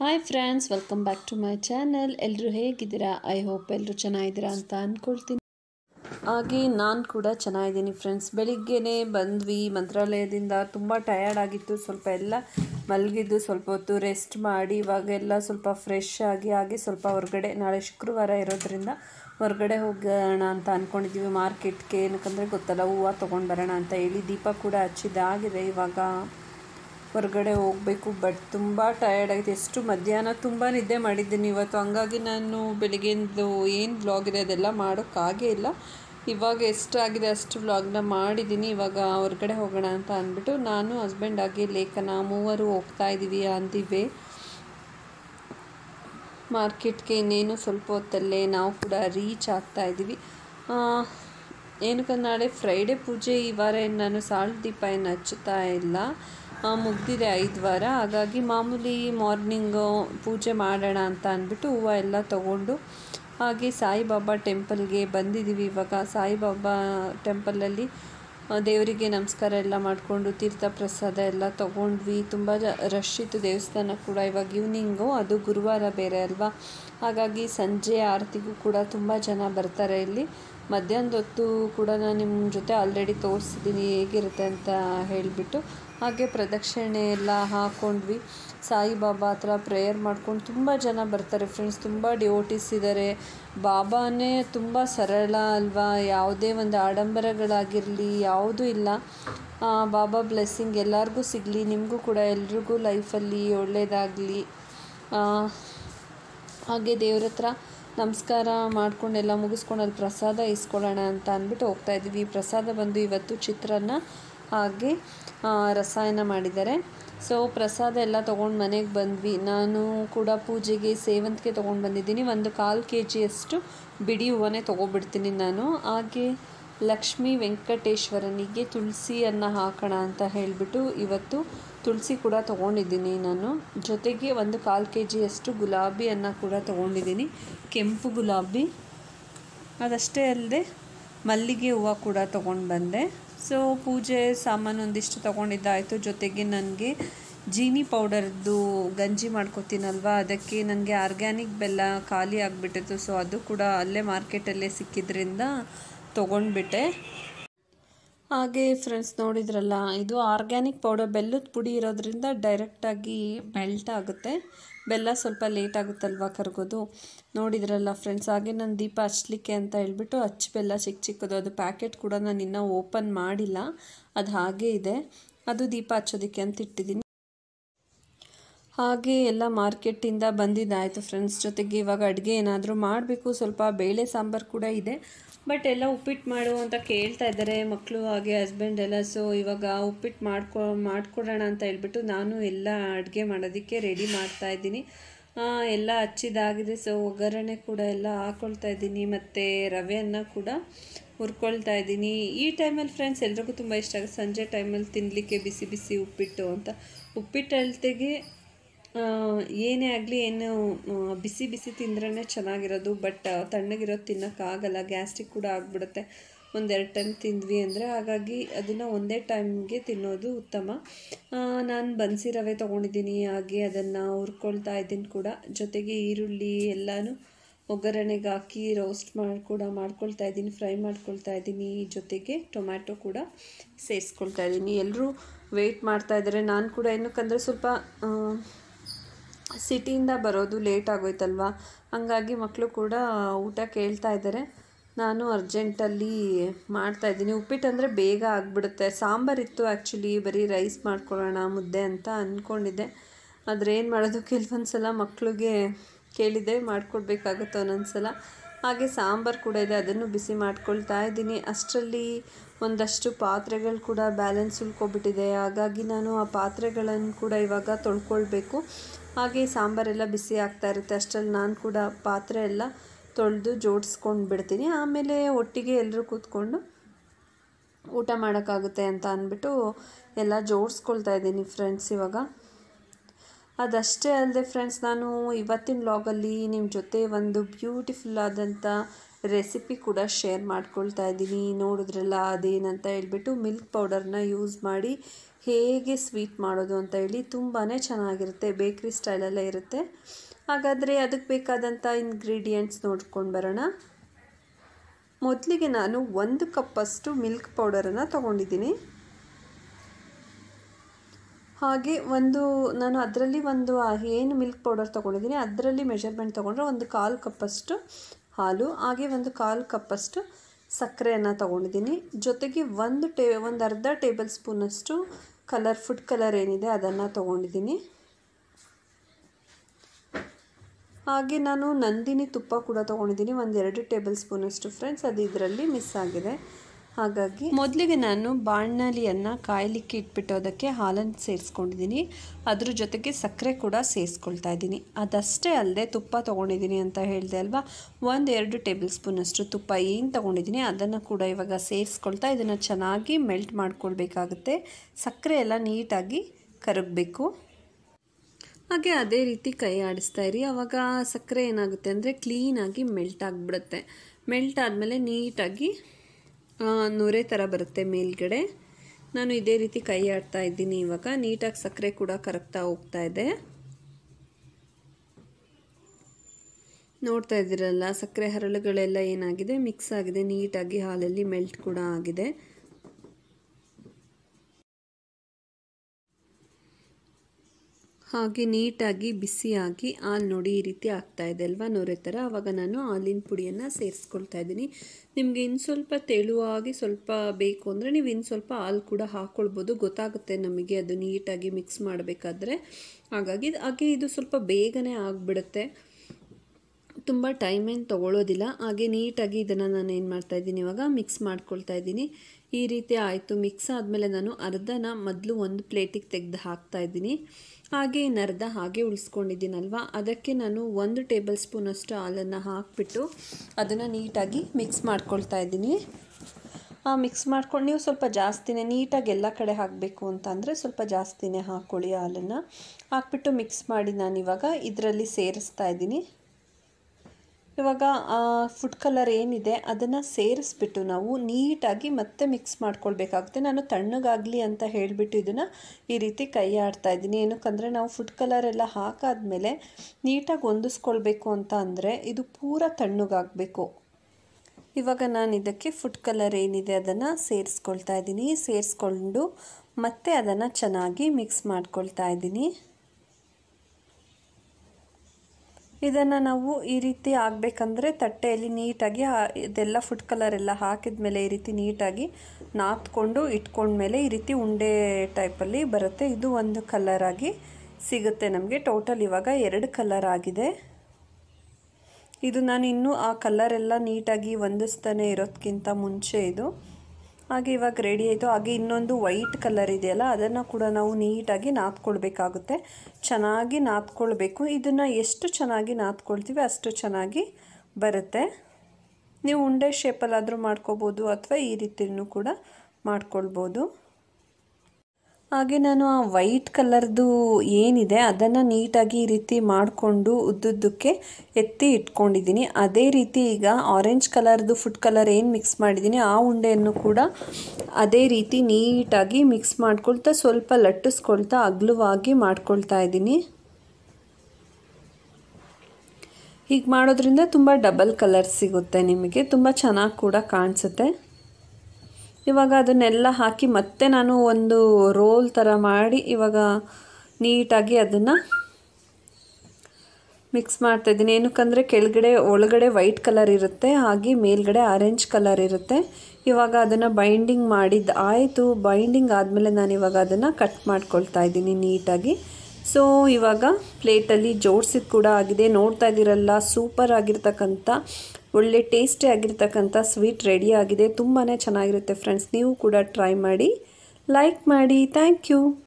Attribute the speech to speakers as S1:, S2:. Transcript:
S1: hi friends welcome back to my channel ಎಲ್ಲರೂ ಹೇಗಿದ್ದೀರಾ I hope ಎಲ್ಲರೂ ಚೆನ್ನಾಗಿದ್ದೀರಾ ಅಂತ ಅಂದ್ಕೊಳ್ತೀನಿ ಹಾಗೆ ನಾನು ಕೂಡ ಚೆನ್ನಾಗಿದ್ದೀನಿ ಫ್ರೆಂಡ್ಸ್ ಬೆಳಿಗ್ಗೆನೇ ಬಂದ್ವಿ ಮಂತ್ರಾಲಯದಿಂದ ತುಂಬ ಟಯರ್ಡ್ ಆಗಿತ್ತು ಸ್ವಲ್ಪ ಎಲ್ಲ ಮಲಗಿದ್ದು ಸ್ವಲ್ಪ ಹೊತ್ತು ರೆಸ್ಟ್ ಮಾಡಿ ಇವಾಗೆಲ್ಲ ಸ್ವಲ್ಪ ಫ್ರೆಶ್ ಆಗಿ ಹಾಗೆ ಸ್ವಲ್ಪ ಹೊರಗಡೆ ನಾಳೆ ಶುಕ್ರವಾರ ಇರೋದ್ರಿಂದ ಹೊರಗಡೆ ಹೋಗೋಣ ಅಂತ ಅಂದ್ಕೊಂಡಿದ್ದೀವಿ ಮಾರ್ಕೆಟ್ಗೆ ಏನಕ್ಕಂದರೆ ಗೊತ್ತಲ್ಲ ಹೂವು ತೊಗೊಂಡು ಬರೋಣ ಅಂತ ಹೇಳಿ ದೀಪ ಕೂಡ ಹಚ್ಚಿದ್ದಾಗಿದೆ ಇವಾಗ ಹೊರಗಡೆ ಹೋಗಬೇಕು ಬಟ್ ತುಂಬ ಟಯರ್ಡ್ ಆಗಿದೆ ಎಷ್ಟು ಮಧ್ಯಾಹ್ನ ತುಂಬ ನಿದ್ದೆ ಮಾಡಿದ್ದೀನಿ ಇವತ್ತು ಹಂಗಾಗಿ ನಾನು ಬೆಳಿಗ್ಗೆಂದು ಏನು ವ್ಲಾಗ್ ಇದೆ ಅದೆಲ್ಲ ಮಾಡೋಕ್ಕಾಗೇ ಇಲ್ಲ ಇವಾಗ ಎಷ್ಟಾಗಿದೆ ಅಷ್ಟು ವ್ಲಾಗ್ನ ಮಾಡಿದ್ದೀನಿ ಇವಾಗ ಹೊರಗಡೆ ಹೋಗೋಣ ಅಂತ ಅಂದ್ಬಿಟ್ಟು ನಾನು ಹಸ್ಬೆಂಡ್ ಆಗಿ ಲೇಖನ ಮೂವರು ಹೋಗ್ತಾ ಇದ್ದೀವಿ ಅಂದಿವೆ ಮಾರ್ಕೆಟ್ಗೆ ಇನ್ನೇನು ಸ್ವಲ್ಪ ಹೊತ್ತಲ್ಲೇ ನಾವು ಕೂಡ ರೀಚ್ ಆಗ್ತಾ ಇದ್ದೀವಿ ಏನಕ್ಕೆ ನಾಳೆ ಫ್ರೈಡೇ ಪೂಜೆ ಈ ವಾರ ಏನು ನಾನು ಸಾಲ್ಟ್ ದೀಪ ಏನು ಹಚ್ಚುತ್ತಾ ಇಲ್ಲ ಮುಗ್ದಿದೆ ಐದು ವಾರ ಹಾಗಾಗಿ ಮಾಮೂಲಿ ಮಾರ್ನಿಂಗು ಪೂಜೆ ಮಾಡೋಣ ಅಂತ ಅಂದ್ಬಿಟ್ಟು ಹೂವು ಎಲ್ಲ ತಗೊಂಡು ಹಾಗೆ ಸಾಯಿಬಾಬಾ ಟೆಂಪಲ್ಗೆ ಬಂದಿದ್ದೀವಿ ಇವಾಗ ಸಾಯಿಬಾಬಾ ಟೆಂಪಲಲ್ಲಿ ದೇವರಿಗೆ ನಮಸ್ಕಾರ ಎಲ್ಲ ಮಾಡಿಕೊಂಡು ತೀರ್ಥ ಪ್ರಸಾದ ಎಲ್ಲ ತೊಗೊಂಡ್ವಿ ತುಂಬ ಜ ರಶ್ ಇತ್ತು ದೇವಸ್ಥಾನ ಕೂಡ ಇವಾಗ ಈವ್ನಿಂಗು ಅದು ಗುರುವಾರ ಬೇರೆ ಅಲ್ವಾ ಹಾಗಾಗಿ ಸಂಜೆ ಆರತಿಗೂ ಕೂಡ ತುಂಬ ಜನ ಬರ್ತಾರೆ ಇಲ್ಲಿ ಮಧ್ಯಾಹ್ನದ ಹೊತ್ತು ಕೂಡ ನಾನು ನಿಮ್ಮ ಜೊತೆ ಆಲ್ರೆಡಿ ತೋರಿಸಿದ್ದೀನಿ ಹೇಗಿರುತ್ತೆ ಅಂತ ಹೇಳಿಬಿಟ್ಟು ಹಾಗೆ ಪ್ರದಕ್ಷಿಣೆ ಎಲ್ಲ ಹಾಕ್ಕೊಂಡ್ವಿ ಸಾಯಿಬಾಬಾ ಹತ್ರ ಪ್ರೇಯರ್ ಮಾಡ್ಕೊಂಡು ತುಂಬ ಜನ ಬರ್ತಾರೆ ಫ್ರೆಂಡ್ಸ್ ತುಂಬ ಡಿವೋಟಿಸ್ ಇದ್ದಾರೆ ಬಾಬಾನೇ ತುಂಬ ಸರಳ ಅಲ್ವಾ ಯಾವುದೇ ಒಂದು ಆಡಂಬರಗಳಾಗಿರಲಿ ಯಾವುದೂ ಇಲ್ಲ ಬಾಬಾ ಬ್ಲೆಸ್ಸಿಂಗ್ ಎಲ್ಲರಿಗೂ ಸಿಗಲಿ ನಿಮಗೂ ಕೂಡ ಎಲ್ರಿಗೂ ಲೈಫಲ್ಲಿ ಒಳ್ಳೆಯದಾಗಲಿ ಹಾಗೆ ದೇವ್ರ ಹತ್ರ ನಮಸ್ಕಾರ ಮಾಡ್ಕೊಂಡೆಲ್ಲ ಮುಗಿಸ್ಕೊಂಡು ಅಲ್ಲಿ ಪ್ರಸಾದ ಇಸ್ಕೊಳ್ಳೋಣ ಅಂತ ಅಂದ್ಬಿಟ್ಟು ಹೋಗ್ತಾ ಇದ್ದೀವಿ ಪ್ರಸಾದ ಬಂದು ಇವತ್ತು ಚಿತ್ರಾನ್ನ ಹಾಗೆ ರಸಾಯನ ಮಾಡಿದ್ದಾರೆ ಸೊ ಪ್ರಸಾದ ಎಲ್ಲ ತೊಗೊಂಡು ಮನೆಗೆ ಬಂದ್ವಿ ನಾನು ಕೂಡ ಪೂಜೆಗೆ ಸೇವಂತಿಗೆ ತೊಗೊಂಡು ಬಂದಿದ್ದೀನಿ ಒಂದು ಕಾಲು ಕೆ ಜಿಯಷ್ಟು ಬಿಡಿ ಹೂವನ್ನೇ ತೊಗೊಬಿಡ್ತೀನಿ ನಾನು ಹಾಗೆ ಲಕ್ಷ್ಮೀ ವೆಂಕಟೇಶ್ವರನಿಗೆ ತುಳಸಿಯನ್ನು ಹಾಕೋಣ ಅಂತ ಹೇಳಿಬಿಟ್ಟು ಇವತ್ತು ತುಳಸಿ ಕೂಡ ತೊಗೊಂಡಿದ್ದೀನಿ ನಾನು ಜೊತೆಗೆ ಒಂದು ಕಾಲು ಕೆ ಜಿಯಷ್ಟು ಗುಲಾಬಿಯನ್ನು ಕೂಡ ತೊಗೊಂಡಿದ್ದೀನಿ ಕೆಂಪು ಗುಲಾಬಿ ಅದಷ್ಟೇ ಅಲ್ಲದೆ ಮಲ್ಲಿಗೆ ಹೂವು ಕೂಡ ತೊಗೊಂಡು ಬಂದೆ ಸೊ ಪೂಜೆ ಸಾಮಾನು ಒಂದಿಷ್ಟು ತೊಗೊಂಡಿದ್ದಾಯಿತು ಜೊತೆಗೆ ನನಗೆ ಜೀನಿ ಪೌಡರ್ದು ಗಂಜಿ ಮಾಡ್ಕೊತೀನಲ್ವ ಅದಕ್ಕೆ ನನಗೆ ಆರ್ಗ್ಯಾನಿಕ್ ಬೆಲ್ಲ ಖಾಲಿ ಆಗಿಬಿಟ್ಟಿತ್ತು ಸೊ ಅದು ಕೂಡ ಅಲ್ಲೇ ಮಾರ್ಕೆಟಲ್ಲೇ ಸಿಕ್ಕಿದ್ರಿಂದ ತೊಗೊಂಡ್ಬಿಟ್ಟೆ ಹಾಗೆ ಫ್ರೆಂಡ್ಸ್ ನೋಡಿದ್ರಲ್ಲ ಇದು ಆರ್ಗ್ಯಾನಿಕ್ ಪೌಡರ್ ಬೆಲ್ಲದ ಪುಡಿ ಇರೋದ್ರಿಂದ ಡೈರೆಕ್ಟಾಗಿ ಮೆಲ್ಟ್ ಆಗುತ್ತೆ ಬೆಲ್ಲ ಸ್ವಲ್ಪ ಲೇಟ್ ಆಗುತ್ತಲ್ವ ಕರಗೋದು ನೋಡಿದ್ರಲ್ಲ ಫ್ರೆಂಡ್ಸ್ ಹಾಗೆ ನಾನು ದೀಪ ಹಚ್ಲಿಕ್ಕೆ ಅಂತ ಹೇಳ್ಬಿಟ್ಟು ಹಚ್ಚಿ ಬೆಲ್ಲ ಚಿಕ್ಕ ಚಿಕ್ಕದು ಅದು ಪ್ಯಾಕೆಟ್ ಕೂಡ ನಾನು ಇನ್ನೂ ಓಪನ್ ಮಾಡಿಲ್ಲ ಅದು ಹಾಗೇ ಇದೆ ಅದು ದೀಪ ಹಚ್ಚೋದಕ್ಕೆ ಅಂತ ಇಟ್ಟಿದ್ದೀನಿ ಹಾಗೆ ಎಲ್ಲ ಮಾರ್ಕೆಟಿಂದ ಬಂದಿದ್ದಾಯಿತು ಫ್ರೆಂಡ್ಸ್ ಜೊತೆಗೆ ಇವಾಗ ಅಡುಗೆ ಏನಾದರೂ ಮಾಡಬೇಕು ಸ್ವಲ್ಪ ಬೇಳೆ ಸಾಂಬಾರು ಕೂಡ ಇದೆ ಬಟ್ ಎಲ್ಲ ಉಪ್ಪಿಟ್ಟು ಮಾಡು ಅಂತ ಕೇಳ್ತಾ ಇದ್ದಾರೆ ಮಕ್ಕಳು ಹಾಗೆ ಹಸ್ಬೆಂಡ್ ಎಲ್ಲ ಸೊ ಇವಾಗ ಉಪ್ಪಿಟ್ಟು ಮಾಡ್ಕೊ ಮಾಡಿಕೊಡೋಣ ಅಂತ ಹೇಳ್ಬಿಟ್ಟು ನಾನು ಎಲ್ಲ ಅಡುಗೆ ಮಾಡೋದಕ್ಕೆ ರೆಡಿ ಮಾಡ್ತಾ ಇದ್ದೀನಿ ಎಲ್ಲ ಹಚ್ಚಿದಾಗಿದೆ ಸೊ ಒಗ್ಗರಣೆ ಕೂಡ ಎಲ್ಲ ಹಾಕ್ಕೊಳ್ತಾ ಇದ್ದೀನಿ ಮತ್ತು ರವೆಯನ್ನು ಕೂಡ ಹುರ್ಕೊಳ್ತಾ ಇದ್ದೀನಿ ಈ ಟೈಮಲ್ಲಿ ಫ್ರೆಂಡ್ಸ್ ಎಲ್ರಿಗೂ ತುಂಬ ಇಷ್ಟ ಆಗುತ್ತೆ ಸಂಜೆ ಟೈಮಲ್ಲಿ ತಿನ್ನಲಿಕ್ಕೆ ಬಿಸಿ ಬಿಸಿ ಉಪ್ಪಿಟ್ಟು ಅಂತ ಉಪ್ಪಿಟ್ಟು ಅಳ್ತೆಗೆ ಏನೇ ಆಗಲಿ ಏನು ಬಿಸಿ ಬಿಸಿ ತಿಂದ್ರೇ ಚೆನ್ನಾಗಿರೋದು ಬಟ್ ತಣ್ಣಗಿರೋದು ತಿನ್ನೋಕ್ಕಾಗಲ್ಲ ಗ್ಯಾಸ್ಟ್ರಿಕ್ ಕೂಡ ಆಗಿಬಿಡುತ್ತೆ ಒಂದೆರಡು ಟೈಮ್ ತಿಂದ್ವಿ ಅಂದರೆ ಹಾಗಾಗಿ ಅದನ್ನು ಒಂದೇ ಟೈಮ್ಗೆ ತಿನ್ನೋದು ಉತ್ತಮ ನಾನು ಬನ್ಸಿ ರವೆ ತೊಗೊಂಡಿದ್ದೀನಿ ಹಾಗೆ ಅದನ್ನು ಹುರ್ಕೊಳ್ತಾ ಇದ್ದೀನಿ ಕೂಡ ಜೊತೆಗೆ ಈರುಳ್ಳಿ ಎಲ್ಲನೂ ಒಗ್ಗರಣೆಗೆ ಹಾಕಿ ರೋಸ್ಟ್ ಮಾಡಿ ಕೂಡ ಮಾಡ್ಕೊಳ್ತಾ ಇದ್ದೀನಿ ಫ್ರೈ ಮಾಡ್ಕೊಳ್ತಾ ಇದ್ದೀನಿ ಜೊತೆಗೆ ಟೊಮ್ಯಾಟೊ ಕೂಡ ಸೇರಿಸ್ಕೊಳ್ತಾ ಇದ್ದೀನಿ ಎಲ್ಲರೂ ವೆಯ್ಟ್ ಮಾಡ್ತಾ ಇದ್ದಾರೆ ನಾನು ಕೂಡ ಏನಕ್ಕಂದರೆ ಸ್ವಲ್ಪ ಸಿಟಿಯಿಂದ ಬರೋದು ಲೇಟ್ ಆಗೋಯ್ತಲ್ವ ಹಾಗಾಗಿ ಮಕ್ಕಳು ಕೂಡ ಊಟ ಕೇಳ್ತಾ ಇದ್ದಾರೆ ನಾನು ಅರ್ಜೆಂಟಲ್ಲಿ ಮಾಡ್ತಾಯಿದ್ದೀನಿ ಉಪ್ಪಿಟ್ಟು ಅಂದರೆ ಬೇಗ ಆಗಿಬಿಡುತ್ತೆ ಸಾಂಬಾರಿತ್ತು ಆ್ಯಕ್ಚುಲಿ ಬರೀ ರೈಸ್ ಮಾಡ್ಕೊಳ್ಳೋಣ ಮುದ್ದೆ ಅಂತ ಅಂದ್ಕೊಂಡಿದ್ದೆ ಆದರೆ ಏನು ಮಾಡೋದು ಕೆಲವೊಂದು ಸಲ ಮಕ್ಕಳಿಗೆ ಕೇಳಿದೆ ಮಾಡಿಕೊಡ್ಬೇಕಾಗುತ್ತೆ ಒಂದೊಂದು ಸಲ ಹಾಗೆ ಸಾಂಬಾರು ಕೂಡ ಇದೆ ಅದನ್ನು ಬಿಸಿ ಮಾಡ್ಕೊಳ್ತಾ ಇದ್ದೀನಿ ಅಷ್ಟರಲ್ಲಿ ಒಂದಷ್ಟು ಪಾತ್ರೆಗಳು ಕೂಡ ಬ್ಯಾಲೆನ್ಸ್ ಉಳ್ಕೊಬಿಟ್ಟಿದೆ ಹಾಗಾಗಿ ನಾನು ಆ ಪಾತ್ರೆಗಳನ್ನು ಕೂಡ ಇವಾಗ ತೊಳ್ಕೊಳ್ಬೇಕು ಹಾಗೆ ಸಾಂಬಾರೆಲ್ಲ ಬಿಸಿ ಆಗ್ತಾ ಇರುತ್ತೆ ಅಷ್ಟರಲ್ಲಿ ನಾನು ಕೂಡ ಪಾತ್ರೆ ಎಲ್ಲ ತೊಳೆದು ಜೋಡಿಸ್ಕೊಂಡು ಬಿಡ್ತೀನಿ ಆಮೇಲೆ ಒಟ್ಟಿಗೆ ಎಲ್ಲರೂ ಕೂತ್ಕೊಂಡು ಊಟ ಮಾಡೋಕ್ಕಾಗುತ್ತೆ ಅಂತ ಅಂದ್ಬಿಟ್ಟು ಎಲ್ಲ ಜೋಡಿಸ್ಕೊಳ್ತಾ ಇದ್ದೀನಿ ಫ್ರೆಂಡ್ಸ್ ಇವಾಗ ಅದಷ್ಟೇ ಅಲ್ಲದೆ ಫ್ರೆಂಡ್ಸ್ ನಾನು ಇವತ್ತಿನ ವ್ಲಾಗಲ್ಲಿ ನಿಮ್ಮ ಜೊತೆ ಒಂದು ಬ್ಯೂಟಿಫುಲ್ ಆದಂಥ ರೆಸಿಪಿ ಕೂಡ ಶೇರ್ ಮಾಡ್ಕೊಳ್ತಾ ಇದ್ದೀನಿ ನೋಡಿದ್ರಲ್ಲ ಅದೇನಂತ ಹೇಳ್ಬಿಟ್ಟು ಮಿಲ್ಕ್ ಪೌಡರ್ನ ಯೂಸ್ ಮಾಡಿ ಹೇಗೆ ಸ್ವೀಟ್ ಮಾಡೋದು ಅಂತ ಹೇಳಿ ತುಂಬಾ ಚೆನ್ನಾಗಿರುತ್ತೆ ಬೇಕ್ರಿ ಸ್ಟೈಲಲ್ಲೇ ಇರುತ್ತೆ ಹಾಗಾದರೆ ಅದಕ್ಕೆ ಬೇಕಾದಂಥ ಇಂಗ್ರೀಡಿಯೆಂಟ್ಸ್ ನೋಡ್ಕೊಂಡು ಬರೋಣ ಮೊದಲಿಗೆ ನಾನು ಒಂದು ಕಪ್ಪಷ್ಟು ಮಿಲ್ಕ್ ಪೌಡರನ್ನು ತೊಗೊಂಡಿದ್ದೀನಿ ಹಾಗೆ ಒಂದು ನಾನು ಅದರಲ್ಲಿ ಒಂದು ಏನು ಮಿಲ್ಕ್ ಪೌಡರ್ ತೊಗೊಂಡಿದ್ದೀನಿ ಅದರಲ್ಲಿ ಮೆಷರ್ಮೆಂಟ್ ತೊಗೊಂಡ್ರೆ ಒಂದು ಕಾಲು ಕಪ್ಪಷ್ಟು ಹಾಲು ಹಾಗೆ ಒಂದು ಕಾಲು ಕಪ್ಪಷ್ಟು ಸಕ್ಕರೆಯನ್ನು ತೊಗೊಂಡಿದ್ದೀನಿ ಜೊತೆಗೆ ಒಂದು ಟೇ ಒಂದು ಅರ್ಧ ಟೇಬಲ್ ಸ್ಪೂನಷ್ಟು ಕಲರ್ ಫುಡ್ ಕಲರ್ ಏನಿದೆ ಅದನ್ನು ತೊಗೊಂಡಿದ್ದೀನಿ ಹಾಗೆ ನಾನು ನಂದಿನಿ ತುಪ್ಪ ಕೂಡ ತೊಗೊಂಡಿದ್ದೀನಿ ಒಂದು ಎರಡು ಟೇಬಲ್ ಸ್ಪೂನಷ್ಟು ಫ್ರೆಂಡ್ಸ್ ಅದು ಇದರಲ್ಲಿ ಮಿಸ್ ಆಗಿದೆ ಹಾಗಾಗಿ ಮೊದಲಿಗೆ ನಾನು ಬಾಣಲಿಯನ್ನು ಕಾಯಲಿಕ್ಕೆ ಇಟ್ಬಿಟ್ಟು ಅದಕ್ಕೆ ಹಾಲನ್ನು ಸೇರಿಸ್ಕೊಂಡಿದ್ದೀನಿ ಅದ್ರ ಜೊತೆಗೆ ಸಕ್ಕರೆ ಕೂಡ ಸೇರಿಸ್ಕೊಳ್ತಾ ಇದ್ದೀನಿ ಅದಷ್ಟೇ ಅಲ್ಲದೆ ತುಪ್ಪ ತೊಗೊಂಡಿದ್ದೀನಿ ಅಂತ ಹೇಳಿದೆ ಅಲ್ವಾ ಒಂದು ಎರಡು ಟೇಬಲ್ ಸ್ಪೂನಷ್ಟು ತುಪ್ಪ ಏನು ತೊಗೊಂಡಿದ್ದೀನಿ ಅದನ್ನು ಕೂಡ ಇವಾಗ ಸೇರಿಸ್ಕೊಳ್ತಾ ಇದನ್ನು ಚೆನ್ನಾಗಿ ಮೆಲ್ಟ್ ಮಾಡ್ಕೊಳ್ಬೇಕಾಗುತ್ತೆ ಸಕ್ಕರೆ ಎಲ್ಲ ನೀಟಾಗಿ ಕರಗಬೇಕು ಹಾಗೆ ಅದೇ ರೀತಿ ಕೈ ಆಡಿಸ್ತಾ ಇರಿ ಆವಾಗ ಸಕ್ಕರೆ ಏನಾಗುತ್ತೆ ಅಂದರೆ ಕ್ಲೀನಾಗಿ ಮೆಲ್ಟ್ ಆಗಿಬಿಡುತ್ತೆ ಮೆಲ್ಟ್ ಆದಮೇಲೆ ನೀಟಾಗಿ ನೊರೆ ಥರ ಬರುತ್ತೆ ಮೇಲ್ಗಡೆ ನಾನು ಇದೇ ರೀತಿ ಕೈ ಆಡ್ತಾ ಇದ್ದೀನಿ ಇವಾಗ ನೀಟಾಗಿ ಸಕ್ಕರೆ ಕೂಡ ಕರಗ್ತಾ ಹೋಗ್ತಾ ಇದೆ ನೋಡ್ತಾ ಇದ್ದೀರಲ್ಲ ಸಕ್ಕರೆ ಹರಳುಗಳೆಲ್ಲ ಏನಾಗಿದೆ ಮಿಕ್ಸ್ ಆಗಿದೆ ನೀಟಾಗಿ ಹಾಲಲ್ಲಿ ಮೆಲ್ಟ್ ಕೂಡ ಆಗಿದೆ ಹಾಗೆ ನೀಟಾಗಿ ಬಿಸಿಯಾಗಿ ಹಾಲು ನೋಡಿ ಈ ರೀತಿ ಆಗ್ತಾ ಇದೆ ಅಲ್ವಾ ನೊರೆ ಥರ ಆವಾಗ ನಾನು ಹಾಲಿನ ಪುಡಿಯನ್ನು ಸೇರಿಸ್ಕೊಳ್ತಾ ಇದ್ದೀನಿ ನಿಮಗೆ ಇನ್ನು ಸ್ವಲ್ಪ ತೆಳುವಾಗಿ ಸ್ವಲ್ಪ ಬೇಕು ಅಂದರೆ ನೀವು ಇನ್ನು ಸ್ವಲ್ಪ ಹಾಲು ಕೂಡ ಹಾಕ್ಕೊಳ್ಬೋದು ಗೊತ್ತಾಗುತ್ತೆ ನಮಗೆ ಅದು ನೀಟಾಗಿ ಮಿಕ್ಸ್ ಮಾಡಬೇಕಾದ್ರೆ ಹಾಗಾಗಿ ಹಾಗೆ ಇದು ಸ್ವಲ್ಪ ಬೇಗನೆ ಆಗಿಬಿಡುತ್ತೆ ತುಂಬ ಟೈಮ್ ಏನು ತೊಗೊಳ್ಳೋದಿಲ್ಲ ಹಾಗೆ ನೀಟಾಗಿ ಇದನ್ನು ನಾನು ಏನು ಮಾಡ್ತಾಯಿದ್ದೀನಿ ಇವಾಗ ಮಿಕ್ಸ್ ಮಾಡ್ಕೊಳ್ತಾ ಇದ್ದೀನಿ ಈ ರೀತಿ ಆಯಿತು ಮಿಕ್ಸ್ ಆದಮೇಲೆ ನಾನು ಅರ್ಧನ ಮೊದಲು ಒಂದು ಪ್ಲೇಟಿಗೆ ತೆಗೆದು ಹಾಕ್ತಾಯಿದ್ದೀನಿ ಹಾಗೆ ಇನ್ನು ಅರ್ಧ ಹಾಗೆ ಉಳಿಸ್ಕೊಂಡಿದ್ದೀನಲ್ವ ಅದಕ್ಕೆ ನಾನು ಒಂದು ಟೇಬಲ್ ಸ್ಪೂನಷ್ಟು ಹಾಲನ್ನು ಹಾಕಿಬಿಟ್ಟು ಅದನ್ನು ನೀಟಾಗಿ ಮಿಕ್ಸ್ ಮಾಡ್ಕೊಳ್ತಾ ಇದ್ದೀನಿ ಮಿಕ್ಸ್ ಮಾಡ್ಕೊಂಡು ನೀವು ಸ್ವಲ್ಪ ಜಾಸ್ತಿನೇ ನೀಟಾಗಿ ಎಲ್ಲ ಕಡೆ ಹಾಕಬೇಕು ಅಂತ ಅಂದರೆ ಸ್ವಲ್ಪ ಜಾಸ್ತಿನೇ ಹಾಕ್ಕೊಳ್ಳಿ ಹಾಲನ್ನು ಹಾಕ್ಬಿಟ್ಟು ಮಿಕ್ಸ್ ಮಾಡಿ ನಾನು ಇವಾಗ ಇದರಲ್ಲಿ ಸೇರಿಸ್ತಾ ಇದ್ದೀನಿ ಇವಾಗ ಫುಡ್ ಕಲರ್ ಏನಿದೆ ಅದನ್ನು ಸೇರಿಸ್ಬಿಟ್ಟು ನಾವು ನೀಟಾಗಿ ಮತ್ತೆ ಮಿಕ್ಸ್ ಮಾಡ್ಕೊಳ್ಬೇಕಾಗುತ್ತೆ ನಾನು ತಣ್ಣಗಾಗಲಿ ಅಂತ ಹೇಳಿಬಿಟ್ಟು ಇದನ್ನು ಈ ರೀತಿ ಕೈ ಆಡ್ತಾ ಇದ್ದೀನಿ ಏನಕ್ಕಂದರೆ ನಾವು ಫುಡ್ ಕಲರ್ ಎಲ್ಲ ಹಾಕಾದ್ಮೇಲೆ ನೀಟಾಗಿ ಹೊಂದಿಸ್ಕೊಳ್ಬೇಕು ಅಂತ ಅಂದರೆ ಇದು ಪೂರ ತಣ್ಣಗಾಗಬೇಕು ಇವಾಗ ನಾನು ಇದಕ್ಕೆ ಫುಡ್ ಕಲರ್ ಏನಿದೆ ಅದನ್ನು ಸೇರಿಸ್ಕೊಳ್ತಾ ಇದ್ದೀನಿ ಸೇರಿಸ್ಕೊಂಡು ಮತ್ತೆ ಅದನ್ನು ಚೆನ್ನಾಗಿ ಮಿಕ್ಸ್ ಮಾಡ್ಕೊಳ್ತಾ ಇದ್ದೀನಿ ಇದನ್ನು ನಾವು ಈ ರೀತಿ ಆಗಬೇಕಂದ್ರೆ ತಟ್ಟೆಯಲ್ಲಿ ನೀಟಾಗಿ ಇದೆಲ್ಲ ಫುಡ್ ಕಲರ್ ಎಲ್ಲ ಹಾಕಿದ ಮೇಲೆ ಈ ರೀತಿ ನೀಟಾಗಿ ನಾದ್ಕೊಂಡು ಇಟ್ಕೊಂಡ್ಮೇಲೆ ಈ ರೀತಿ ಉಂಡೆ ಟೈಪಲ್ಲಿ ಬರುತ್ತೆ ಇದು ಒಂದು ಕಲರ್ ಆಗಿ ಸಿಗುತ್ತೆ ನಮಗೆ ಟೋಟಲ್ ಇವಾಗ ಎರಡು ಕಲರ್ ಆಗಿದೆ ಇದು ನಾನು ಇನ್ನೂ ಆ ಕಲರ್ ಎಲ್ಲ ನೀಟಾಗಿ ಹೊಂದಿಸ್ತಾನೆ ಇರೋದಕ್ಕಿಂತ ಮುಂಚೆ ಇದು ಹಾಗೆ ಇವಾಗ ರೆಡಿ ಆಯಿತು ಹಾಗೆ ಇನ್ನೊಂದು ವೈಟ್ ಕಲರ್ ಇದೆಯಲ್ಲ ಅದನ್ನು ಕೂಡ ನಾವು ನೀಟಾಗಿ ನಾದ್ಕೊಳ್ಬೇಕಾಗುತ್ತೆ ಚೆನ್ನಾಗಿ ನಾದ್ಕೊಳ್ಬೇಕು ಇದನ್ನು ಎಷ್ಟು ಚೆನ್ನಾಗಿ ನಾದ್ಕೊಳ್ತೀವಿ ಅಷ್ಟು ಚೆನ್ನಾಗಿ ಬರುತ್ತೆ ನೀವು ಉಂಡೆ ಶೇಪಲ್ಲಾದರೂ ಮಾಡ್ಕೋಬೋದು ಅಥವಾ ಈ ರೀತಿಯೂ ಕೂಡ ಮಾಡ್ಕೊಳ್ಬೋದು ಹಾಗೆ ನಾನು ಆ ವೈಟ್ ಕಲರ್ದು ಏನಿದೆ ಅದನ್ನು ನೀಟಾಗಿ ಈ ರೀತಿ ಮಾಡಿಕೊಂಡು ಉದ್ದುದ್ದಕ್ಕೆ ಎತ್ತಿ ಇಟ್ಕೊಂಡಿದ್ದೀನಿ ಅದೇ ರೀತಿ ಈಗ ಆರೆಂಜ್ ಕಲರ್ದು ಫುಡ್ ಕಲರ್ ಏನು ಮಿಕ್ಸ್ ಮಾಡಿದ್ದೀನಿ ಆ ಉಂಡೆಯನ್ನು ಕೂಡ ಅದೇ ರೀತಿ ನೀಟಾಗಿ ಮಿಕ್ಸ್ ಮಾಡ್ಕೊಳ್ತಾ ಸ್ವಲ್ಪ ಲಟ್ಟಿಸ್ಕೊಳ್ತಾ ಅಗಲವಾಗಿ ಮಾಡ್ಕೊಳ್ತಾ ಇದ್ದೀನಿ ಹೀಗೆ ಮಾಡೋದ್ರಿಂದ ತುಂಬ ಡಬಲ್ ಕಲರ್ ಸಿಗುತ್ತೆ ನಿಮಗೆ ತುಂಬ ಚೆನ್ನಾಗಿ ಕೂಡ ಕಾಣಿಸುತ್ತೆ ಇವಾಗ ಅದನ್ನೆಲ್ಲ ಹಾಕಿ ಮತ್ತೆ ನಾನು ಒಂದು ರೋಲ್ ಥರ ಮಾಡಿ ಇವಾಗ ನೀಟಾಗಿ ಅದನ್ನು ಮಿಕ್ಸ್ ಮಾಡ್ತಾಯಿದ್ದೀನಿ ಏನಕ್ಕಂದರೆ ಕೆಳಗಡೆ ಒಳಗಡೆ ವೈಟ್ ಕಲರ್ ಇರುತ್ತೆ ಹಾಗೆ ಮೇಲ್ಗಡೆ ಆರೆಂಜ್ ಕಲರ್ ಇರುತ್ತೆ ಇವಾಗ ಅದನ್ನು ಬೈಂಡಿಂಗ್ ಮಾಡಿದ್ದು ಆಯಿತು ಬೈಂಡಿಂಗ್ ಆದಮೇಲೆ ನಾನು ಇವಾಗ ಅದನ್ನು ಕಟ್ ಮಾಡ್ಕೊಳ್ತಾ ಇದ್ದೀನಿ ನೀಟಾಗಿ ಸೊ ಇವಾಗ ಪ್ಲೇಟಲ್ಲಿ ಜೋಡಿಸಿದ ಕೂಡ ಆಗಿದೆ ನೋಡ್ತಾ ಇದ್ದೀರಲ್ಲ ಸೂಪರ್ ಆಗಿರ್ತಕ್ಕಂಥ ಒಳ್ಳೆ ಟೇಸ್ಟಿ ಆಗಿರ್ತಕ್ಕಂಥ ಸ್ವೀಟ್ ರೆಡಿ ಆಗಿದೆ ತುಂಬಾ ಚೆನ್ನಾಗಿರುತ್ತೆ ಫ್ರೆಂಡ್ಸ್ ನೀವು ಕೂಡ ಟ್ರೈ ಮಾಡಿ ಲೈಕ್ ಮಾಡಿ ಥ್ಯಾಂಕ್ ಯು